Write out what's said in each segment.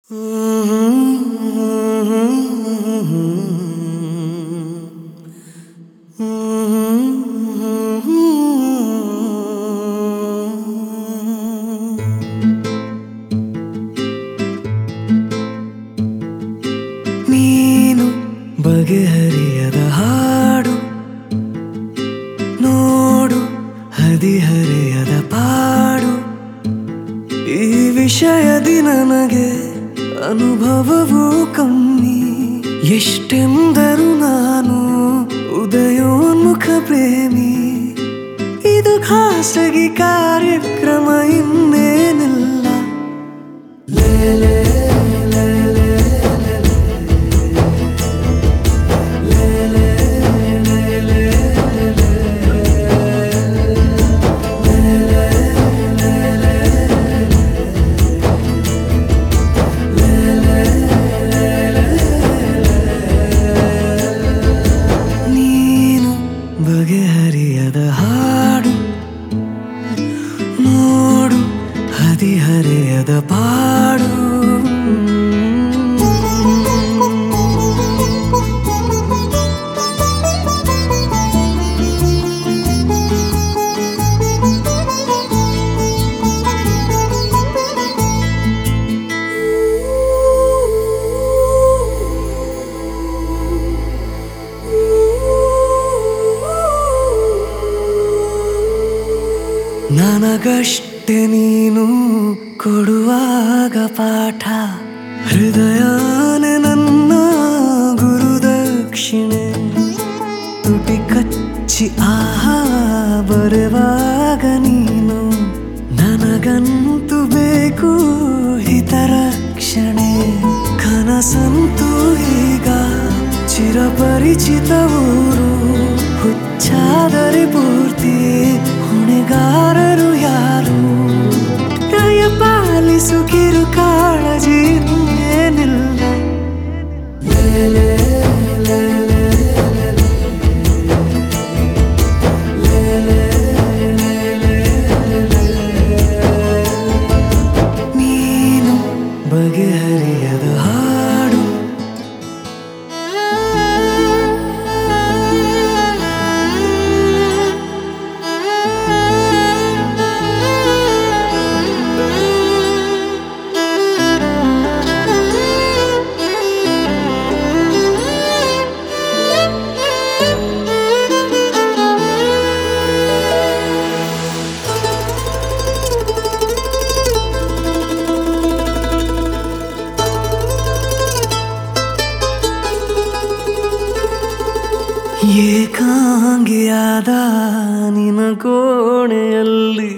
ನೀನು ಬಗೆಹರಿಯದ ಹಾಡು ನೋಡು ಹದಿಹರೆಯದ ಪಾಡು ಈ ವಿಷಯದಿ ನನಗೆ ಅನುಭವವೂ ಕಮ್ಮಿ ಎಷ್ಟೆಂದರು ನಾನು ಉದಯೋನ್ಮುಖ ಪ್ರೇಮಿ ಇದು ಖಾಸಗಿ ಕಾರ್ಯಕ್ರಮ ಇನ್ನೇನಿಲ್ಲ ನೀನು ಬಗೆಹರಿಯದ ಹಾಡು ನೋಡು ಹದಿಹರೆಯದ ಪಾಡು ನನಗಷ್ಟೆ ನೀನು ಕೊಡುವಾಗ ಪಾಠ ಹೃದಯನೇ ನನ್ನ ಗುರುದಕ್ಷಿಣೆ ತುಟಿ ಕಚ್ಚಿ ಆಹಾ ಬರುವಾಗ ನೀನು ನನಗಂತೂ ಬೇಕು ಹಿತರಕ್ಷಣೆ ಕನಸಂತೂ ಈಗ ಚಿರಪರಿಚಿತ ಊರು ಹುಚ್ಚಾದರೆ ಪೂರ್ತಿ ಹೊಣೆಗಾರರು ಯಾರು ದಯ ಪಾಲಿಸು ಕಿರು ಕಾಳಜಿ ಏನಿಲ್ಲ ನೀನು ಬಗೆಹರಿಯದ ಹಾಡು ಏಕಾಂಗಿಯಾದ ನಿನ ಕೋಣೆಯಲ್ಲಿ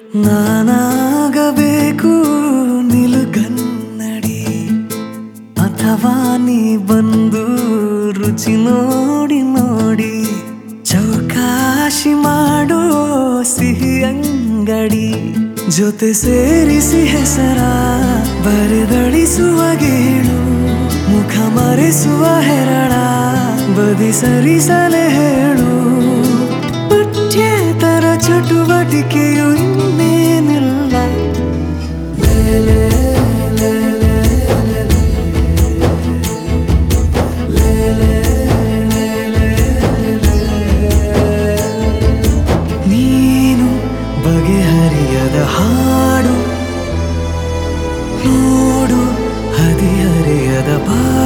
ನಾನಾಗಬೇಕು ನಿಲುಗನ್ನಡಿ ಅಥವಾ ನೀ ಬಂದು ರುಚಿ ನೋಡಿ ನೋಡಿ ಚೌಕಾಶಿ ಮಾಡೋ ಸಿಹಿ ಅಂಗಡಿ ಜೊತೆ ಸೇರಿಸಿ ಹೆಸರ ಬರೆದಳಿಸುವ ಗೇಳು ಮುಖ ಮರೆಸುವ ಹೆರಳ ಬದಿ ಸರಿಸಲೆ ಹೇಳು ಪಠ್ಯೇತರ ಚಟುವಟಿಕೆಯು ಇನ್ನೇನಿಲ್ಲ ನೀನು ಬಗೆಹರಿಯದ ಹಾಡು ನೋಡು ಹದಿಹರೆಯದ ಬಾ